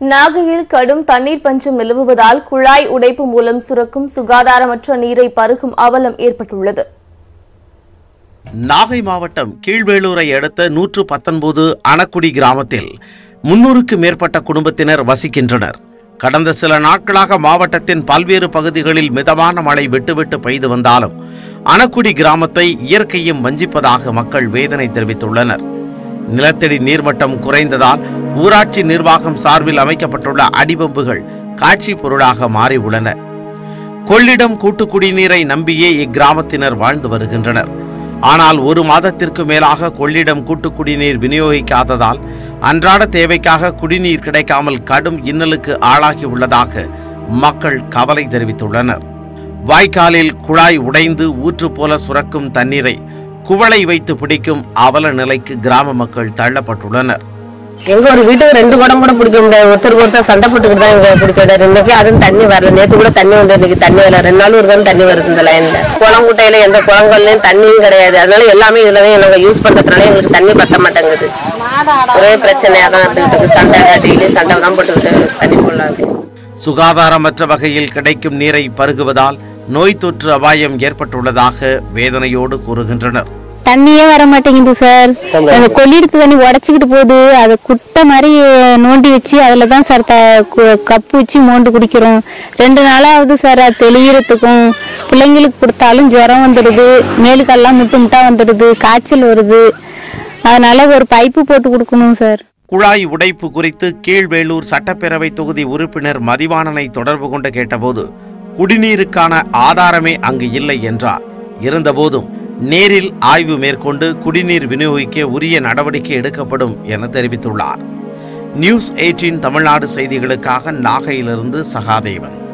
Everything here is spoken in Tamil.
நாகையில் கடும் தண்ணீர் பஞ்சம் நிலவுவதால் குழாய் உடைப்பு மூலம் சுரக்கும் சுகாதாரமற்ற நீரை பருகும் அவலம் ஏற்பட்டுள்ளது நாகை மாவட்டம் கீழ்வேளூரை அடுத்த நூற்று பத்தொன்பது அணக்குடி கிராமத்தில் முன்னூறுக்கு மேற்பட்ட குடும்பத்தினர் வசிக்கின்றனர் கடந்த சில நாட்களாக மாவட்டத்தின் பல்வேறு பகுதிகளில் மிதமான மழை விட்டுவிட்டு பெய்து வந்தாலும் அணக்குடி கிராமத்தை இயற்கையும் வஞ்சிப்பதாக மக்கள் வேதனை தெரிவித்துள்ளனர் நிலத்தடி நீர்மட்டம் குறைந்ததால் ஊராட்சி நிர்வாகம் சார்பில் அமைக்கப்பட்டுள்ள அடிபம்புகள் காட்சி பொருளாக மாறியுள்ளன கொள்ளிடம் கூட்டு குடிநீரை நம்பியே இக்கிராமத்தினர் வாழ்ந்து வருகின்றனர் ஆனால் ஒரு மாதத்திற்கு மேலாக கொள்ளிடம் கூட்டு குடிநீர் விநியோகிக்காததால் அன்றாட தேவைக்காக குடிநீர் கிடைக்காமல் கடும் இன்னலுக்கு ஆளாகி உள்ளதாக மக்கள் கவலை தெரிவித்துள்ளனர் வாய்க்காலில் குழாய் உடைந்து ஊற்று போல சுரக்கும் தண்ணீரை குவளை வைத்து பிடிக்கும் அவல நிலைக்கு கிராம மக்கள் தள்ளப்பட்டுள்ளனர் எங்க ஒரு வீட்டுக்கு ரெண்டு குடம் கூட பிடிக்க முடியாது ஒருத்தருக்கு ஒருத்தர் சண்டை போட்டுக்கிட்டு தான் எங்க பிடிக்க முடியாது இன்னைக்கு அதுவும் தண்ணி வரல நேத்து கூட தண்ணி வந்து இன்னைக்கு தண்ணி வரல ரெண்டு நாள் ஒரு நாள் தண்ணி வருது இந்த லைன்ல குளம் குட்டையில எந்த குளங்கள்லயும் தண்ணியும் கிடையாது அதனால எல்லாமே இதுல தான் நாங்க யூஸ் பண்றதுனால எங்களுக்கு தண்ணி பத்த மாட்டேங்குது ஒரே பிரச்சனையா தான் இருந்துகிட்டு இருக்கு சண்டை டெய்லி சண்டை தான் போட்டுக்கிட்டு தண்ணி போடலாம் சுகாதாரமற்ற வகையில் கிடைக்கும் நீரை பருகுவதால் நோய் தொற்று அபாயம் ஏற்பட்டுள்ளதாக வேதனையோடு கூறுகின்றனர் தண்ணியே வர மாட்டேங்குது சார் அந்த கொள்ளிடத்து தண்ணி உடச்சிக்கிட்டு போகுது அதை குட்டை மாதிரி நோண்டி வச்சு அதில் தான் சார் த கு- கப்பு வச்சு மோண்டு குடிக்கிறோம் ரெண்டு நாளாவது சார் அது தெளியறதுக்கும் பிள்ளைங்களுக்கு கொடுத்தாலும் ஜுரம் வந்துடுது மேலுக்கெல்லாம் முட்டு முட்டா வந்துடுது காய்ச்சல் வருது அதனால ஒரு பைப்பு போட்டு கொடுக்கணும் சார் குழாய் உடைப்பு குறித்து கீழ்வேளூர் சட்டப்பேரவை தொகுதி உறுப்பினர் மதிவாணனை தொடர்பு கொண்டு கேட்டபோது குடிநீருக்கான ஆதாரமே அங்கு இல்லை என்றார் இருந்தபோதும் நேரில் ஆய்வு மேற்கொண்டு குடிநீர் விநியோகிக்க உரிய நடவடிக்கை எடுக்கப்படும் என தெரிவித்துள்ளார் நியூஸ் எயிட்டீன் தமிழ்நாடு செய்திகளுக்காக நாகையிலிருந்து சகாதேவன்